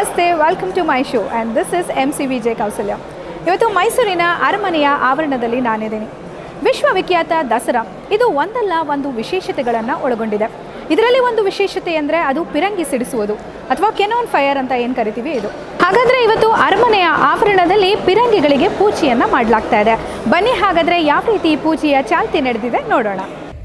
ನಮಸ್ತೆ welcome to my show and this is M C V J Kausalya ಇವತ್ತು ಮೈಸೂರಿನ ಅರಮನೆಯ ಆವರಣದಲ್ಲಿ ನಾನಿದ್ದೀನಿ ವಿಶ್ವವಿಖ್ಯಾತ ದಸರಾ ಇದು ಒಂದಲ್ಲ ಒಂದು ವಿಶೇಷತೆಗಳನ್ನು ಒಳಗೊಂಡಿದೆ ಇದರಲ್ಲಿ ಒಂದು ವಿಶೇಷತೆ ಅಂದರೆ ಅದು ಪಿರಂಗಿ ಸಿಡಿಸುವುದು ಅಥವಾ ಕೆನೋನ್ ಫೈರ್ ಅಂತ ಏನು ಕರಿತೀವಿ ಇದು ಹಾಗಾದರೆ ಇವತ್ತು ಅರಮನೆಯ ಆವರಣದಲ್ಲಿ ಪಿರಂಗಿಗಳಿಗೆ ಪೂಜೆಯನ್ನು ಮಾಡಲಾಗ್ತಾ ಇದೆ ಬನ್ನಿ ಹಾಗಾದರೆ ಯಾವ ರೀತಿ ಈ ಪೂಜೆಯ ಚಾಲ್ತಿ ನಡೆದಿದೆ ನೋಡೋಣ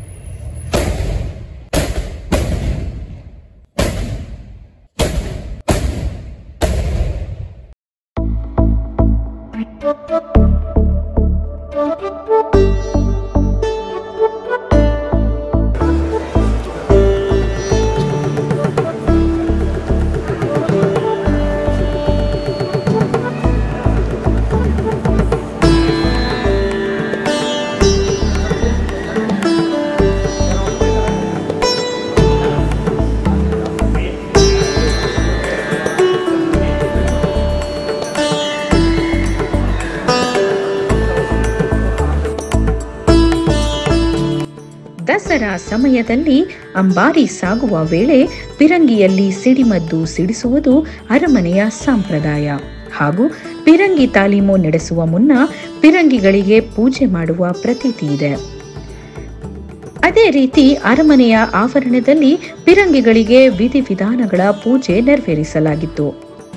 ದಸರಾ ಸಮಯದಲ್ಲಿ ಅಂಬಾರಿ ಸಾಗುವ ವೇಳೆ ಪಿರಂಗಿಯಲ್ಲಿ ಸಿಡಿಮದ್ದು ಸಿಡಿಸುವುದು ಅರಮನೆಯ ಸಂಪ್ರದಾಯ ಹಾಗೂ ಪಿರಂಗಿ ತಾಲೀಮು ನಡೆಸುವ ಮುನ್ನ ಪಿರಂಗಿಗಳಿಗೆ ಪೂಜೆ ಮಾಡುವ ಪ್ರತೀತಿ ಇದೆ ಅದೇ ರೀತಿ ಅರಮನೆಯ ಆವರಣದಲ್ಲಿ ಪಿರಂಗಿಗಳಿಗೆ ವಿಧಿವಿಧಾನಗಳ ಪೂಜೆ ನೆರವೇರಿಸಲಾಗಿತ್ತು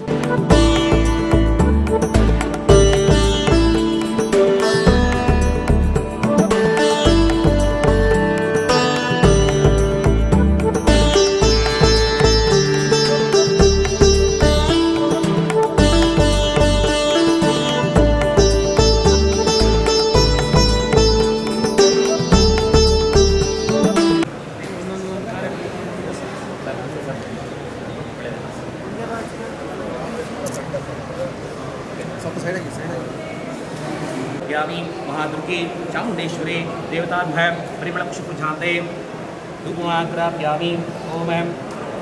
ज्ञानी महादुर्गे चामुंडेश्वरे देवताभ्य परिमलक्षुपुझाते धूपमाग्राप्यामि ओम ऐं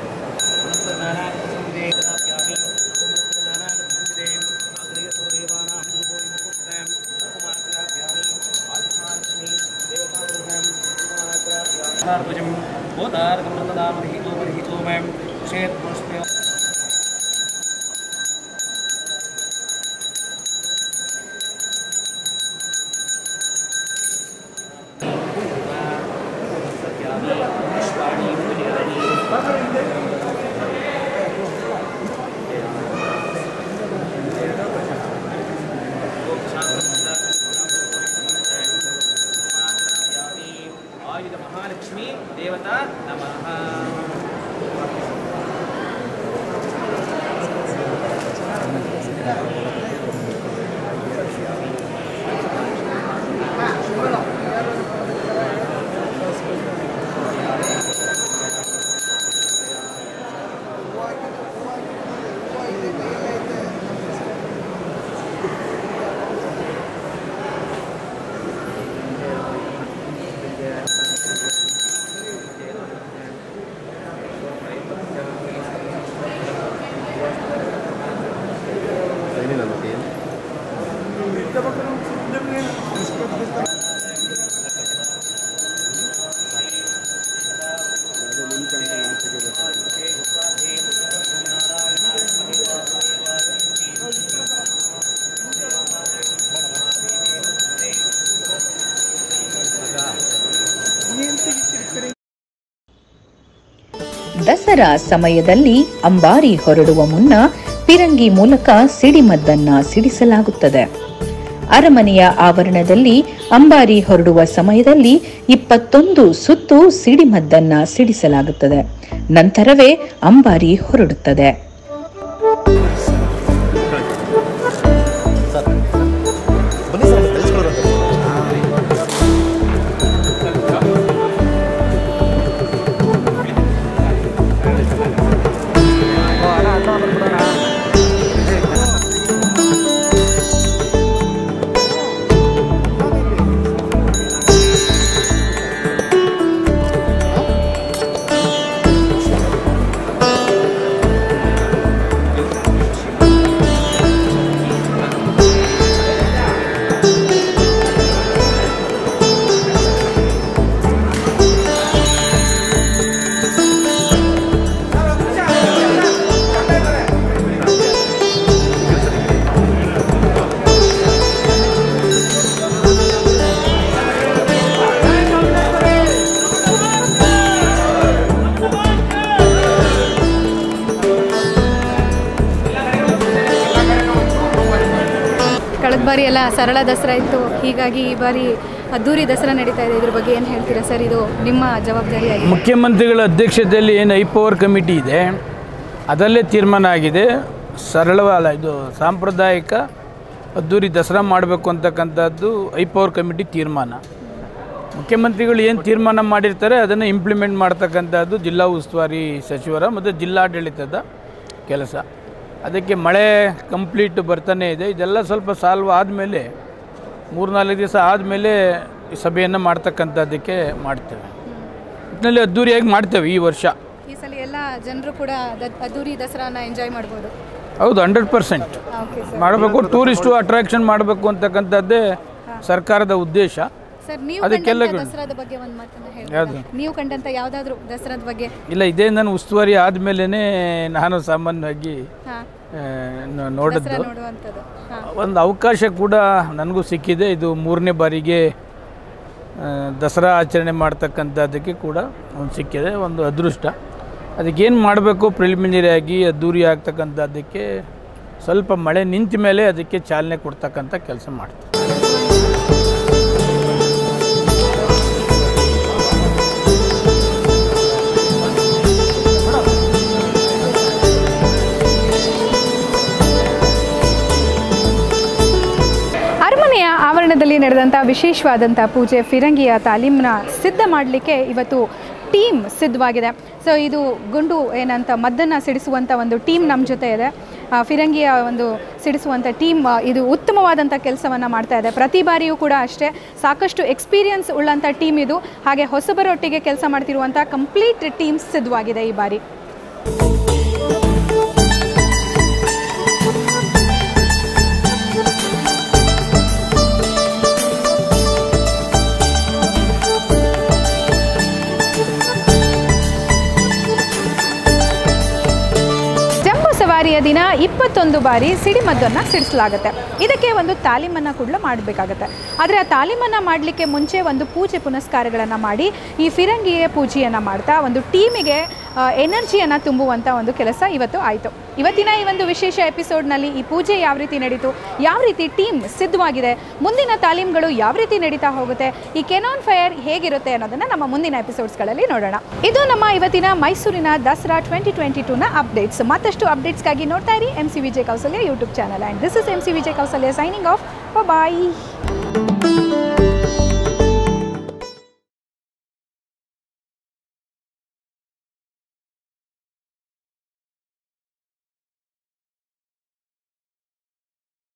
क्षेत्र ಆಯುಧ ಮಹಾಲಕ್ಷ್ಮಿ ದೇವತಾ ನಮಃ ದಸರಾ ಸಮಯದಲ್ಲಿ ಅಂಬಾರಿ ಹೊರಡುವ ಮುನ್ನ ಪಿರಂಗಿ ಮೂಲಕ ಸಿಡಿಮದ್ದನ್ನ ಸಿಡಿಸಲಾಗುತ್ತದೆ ಅರಮನೆಯ ಆವರಣದಲ್ಲಿ ಅಂಬಾರಿ ಹೊರಡುವ ಸಮಯದಲ್ಲಿ ಇಪ್ಪತ್ತೊಂದು ಸುತ್ತು ಸಿಡಿಮದ್ದನ್ನ ಸಿಡಿಸಲಾಗುತ್ತದೆ ನಂತರವೇ ಅಂಬಾರಿ ಹೊರಡುತ್ತದೆ ಬನ್ನಿ ಸರ್ ತಿಳಿಸ್ಕೊಡ್ಬೇಕು ಶ್ರೀ ಬಾರಿ ಎಲ್ಲ ಸರಳ ದಸರಾ ಇತ್ತು ಹೀಗಾಗಿ ಈ ಬಾರಿ ಅದ್ದೂರಿ ದಸರಾ ನಡೀತಾ ಇದೆ ಇದ್ರ ಬಗ್ಗೆ ಏನು ಹೇಳ್ತೀರಾ ಸರ್ ಇದು ನಿಮ್ಮ ಜವಾಬ್ದಾರಿಯಾಗಿದೆ ಮುಖ್ಯಮಂತ್ರಿಗಳ ಅಧ್ಯಕ್ಷತೆಯಲ್ಲಿ ಏನು ಐ ಪವರ್ ಕಮಿಟಿ ಇದೆ ಅದರಲ್ಲೇ ತೀರ್ಮಾನ ಆಗಿದೆ ಸರಳವಲ್ಲ ಇದು ಸಾಂಪ್ರದಾಯಿಕ ಅದ್ದೂರಿ ದಸರಾ ಮಾಡಬೇಕು ಅಂತಕ್ಕಂಥದ್ದು ಐ ಪವರ್ ಕಮಿಟಿ ತೀರ್ಮಾನ ಮುಖ್ಯಮಂತ್ರಿಗಳು ಏನು ತೀರ್ಮಾನ ಮಾಡಿರ್ತಾರೆ ಅದನ್ನು ಇಂಪ್ಲಿಮೆಂಟ್ ಮಾಡ್ತಕ್ಕಂಥದ್ದು ಜಿಲ್ಲಾ ಉಸ್ತುವಾರಿ ಸಚಿವರ ಮತ್ತು ಜಿಲ್ಲಾಡಳಿತದ ಕೆಲಸ ಅದಕ್ಕೆ ಮಳೆ ಕಂಪ್ಲೀಟ್ ಬರ್ತಾನೆ ಇದೆ ಇದೆಲ್ಲ ಸ್ವಲ್ಪ ಸಾಲ್ವ್ ಆದಮೇಲೆ ಮೂರ್ನಾಲ್ಕು ದಿವಸ ಆದಮೇಲೆ ಸಭೆಯನ್ನು ಮಾಡ್ತಕ್ಕಂಥದ್ದಕ್ಕೆ ಮಾಡ್ತೇವೆ ಒಟ್ಟಿನಲ್ಲಿ ಅದ್ದೂರಿಯಾಗಿ ಮಾಡ್ತೇವೆ ಈ ವರ್ಷ ಈ ಸಲ ಎಲ್ಲ ಜನರು ಕೂಡ ದ- ಅದ್ದೂರಿ ದಸರಾನ ಎಂಜಾಯ್ ಮಾಡ್ಬೋದು ಹೌದು ಹಂಡ್ರೆಡ್ ಪರ್ಸೆಂಟ್ ಓಕೆ ಸರ್ ಮಾಡಬೇಕು ಟೂರಿಸ್ಟು ಅಟ್ರಾಕ್ಷನ್ ಮಾಡಬೇಕು ಅಂತಕ್ಕಂಥದ್ದೇ ಸರ್ಕಾರದ ಉದ್ದೇಶ ಸರ್ ನೀವು ಅದಕ್ಕೆಲ್ಲ ಕಂಡಂತ ಗ- ದಸರಾದ ಬಗ್ಗೆ ಒಂದು ಮಾತನ್ನ ಯಾವ್ದು? ಹೇಳ್ತೀರಾ ನೀವು ಕಂಡಂತ ಯಾವುದಾದ್ರೂ ದಸರಾದ ಬಗ್ಗೆ ಇಲ್ಲ ಇದೇ ನಾನು ಉಸ್ತುವಾರಿ ಆದಮೇಲೆ ನಾನು ಸಾಮಾನ್ಯವಾಗಿ ಹಾಂ ಆ, ನ- ನೋಡಿದ್ದು ದಸರಾ ನೋಡುವಂಥದ್ದು ಹಾಂ ಒಂದು ಅವಕಾಶ ಕೂಡ ನನಗೂ ಸಿಕ್ಕಿದೆ ಇದು ಮೂರನೇ ಬಾರಿಗೆ ಆ, ದಸರಾ ಆಚರಣೆ ಮಾಡ್ತಕ್ಕಂಥದ್ದಕ್ಕೆ ಕೂಡ ಒಂದು ಸಿಕ್ಕಿದೆ ಒಂದು ಅದೃಷ್ಟ ಅದಕ್ಕೇನು ಮಾಡಬೇಕು ಪ್ರಿಲಿಮಿನರಿ ಆಗಿ ಅದ್ದೂರಿ ಆಗ್ತಕ್ಕಂಥದ್ದಕ್ಕೆ ಸ್ವಲ್ಪ ಮಳೆ ನಿಂತ ಮೇಲೆ ಅದಕ್ಕೆ ಚಾಲನೆ ಕೊಡ್ತಕ್ಕಂಥ ಕೆಲಸ ಮಾಡ್ತೀವಿ ಅರಮನೆಯ ಆವರಣದಲ್ಲಿ ನಡೆದಂಥ ವಿಶೇಷವಾದಂಥ ಪೂಜೆ ಫಿರಂಗಿಯ ತಾಲೀಮನ್ನ ಸಿದ್ಧ ಮಾಡಲಿಕ್ಕೆ ಇವತ್ತು ಟೀಮ್ ಸಿದ್ಧವಾಗಿದೆ ಸೊ ಇದು ಗುಂಡು ಏನಂತ ಮದ್ದನ್ನು ಸಿಡಿಸುವಂಥ ಒಂದು ಟೀಮ್ ನಮ್ಮ ಜೊತೆ ಇದೆ ಆ, ಫಿರಂಗಿಯ ಒಂದು ಸಿಡಿಸುವಂಥ ಟೀಮ್ ಆ, ಇದು ಉತ್ತಮವಾದಂಥ ಕೆಲಸವನ್ನು ಮಾಡ್ತಾ ಇದೆ ಪ್ರತಿ ಬಾರಿಯೂ ಕೂಡ ಅಷ್ಟೇ ಸಾಕಷ್ಟು ಎಕ್ಸ್ಪೀರಿಯನ್ಸ್ ಉಳ್ಳಂಥ ಟೀಮ್ ಇದು ಹಾಗೆ ಹೊಸಬರೊಟ್ಟಿಗೆ ಕೆಲಸ ಮಾಡ್ತಿರುವಂಥ ಕಂಪ್ಲೀಟ್ ಟೀಮ್ ಸಿದ್ಧವಾಗಿದೆ ಈ ಬಾರಿ ಜಂಬೂ ಸವಾರಿಯ ದಿನ ಇಪ್ಪತ್ತೊಂದು ಬಾರಿ ಸಿಡಿಮದ್ದನ್ನು ಸಿಡಿಸಲಾಗುತ್ತೆ ಇದಕ್ಕೆ ಒಂದು ತಾಲೀಮನ್ನು ಕೂಡ ಮಾಡಬೇಕಾಗತ್ತೆ ಆದರೆ ಆ ತಾಲೀಮನ್ನು ಮಾಡಲಿಕ್ಕೆ ಮುಂಚೆ ಒಂದು ಪೂಜೆ ಪುನಸ್ಕಾರಗಳನ್ನು ಮಾಡಿ ಈ ಫಿರಂಗಿಯ ಪೂಜೆಯನ್ನು ಮಾಡ್ತಾ ಒಂದು ಟೀಮಿಗೆ ಎನರ್ಜಿಯನ್ನು ತುಂಬುವಂಥ ಒಂದು ಕೆಲಸ ಇವತ್ತು ಆಯಿತು ಇವತ್ತಿನ ಈ ಒಂದು ವಿಶೇಷ ಎಪಿಸೋಡ್ನಲ್ಲಿ ಈ ಪೂಜೆ ಯಾವ ರೀತಿ ನಡೀತು ಯಾವ ರೀತಿ ಟೀಮ್ ಸಿದ್ಧವಾಗಿದೆ ಮುಂದಿನ ತಾಲೀಮ್ಗಳು ಯಾವ ರೀತಿ ನಡೀತಾ ಹೋಗುತ್ತೆ ಈ ಕೆನಾನ್ ಫೈರ್ ಹೇಗಿರುತ್ತೆ ಅನ್ನೋದನ್ನು ನಮ್ಮ ಮುಂದಿನ ಎಪಿಸೋಡ್ಸ್ಗಳಲ್ಲಿ ನೋಡೋಣ ಇದು ನಮ್ಮ ಇವತ್ತಿನ ಮೈಸೂರಿನ ದಸರಾ ಟ್ವೆಂಟಿ ಟ್ವೆಂಟಿ ಟೂನ ಅಪ್ಡೇಟ್ಸ್ ಮತ್ತಷ್ಟು ಅಪ್ಡೇಟ್ಸ್ಗಾಗಿ ನೋಡ್ತಾ ಇರಿ M C Vijay Kausalya YouTube channel and this is M C Vijay Kausalya signing off bye